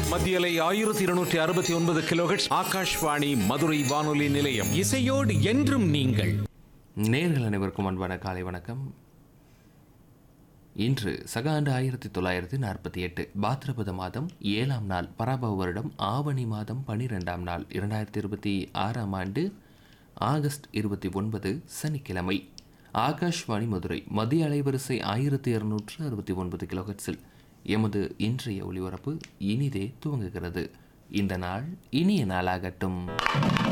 மத்தியலை ஆயிரத்தி இருநூற்றி அறுபத்தி ஒன்பது கிலோஹெட்ஸ் ஆகாஷ்வாணி மதுரை வானொலி நிலையம் இசையோடு என்றும் நீங்கள் நேர்கள் அனைவருக்கும் அன்பான காலை வணக்கம் இன்று சக ஆண்டு ஆயிரத்தி தொள்ளாயிரத்தி நாற்பத்தி எட்டு பாத்ரபத மாதம் ஏழாம் நாள் பராபவ வருடம் ஆவணி மாதம் பன்னிரெண்டாம் நாள் இரண்டாயிரத்தி இருபத்தி ஆறாம் ஆண்டு ஆகஸ்ட் இருபத்தி ஒன்பது சனிக்கிழமை ஆகாஷ்வாணி மதுரை மத்திய அலைவரிசை ஆயிரத்தி இருநூற்று அறுபத்தி ஒன்பது கிலோஹெட்ஸில் எமது இன்றைய ஒளிபரப்பு இனிதே துவங்குகிறது இந்த நாள் இனிய நாளாகட்டும்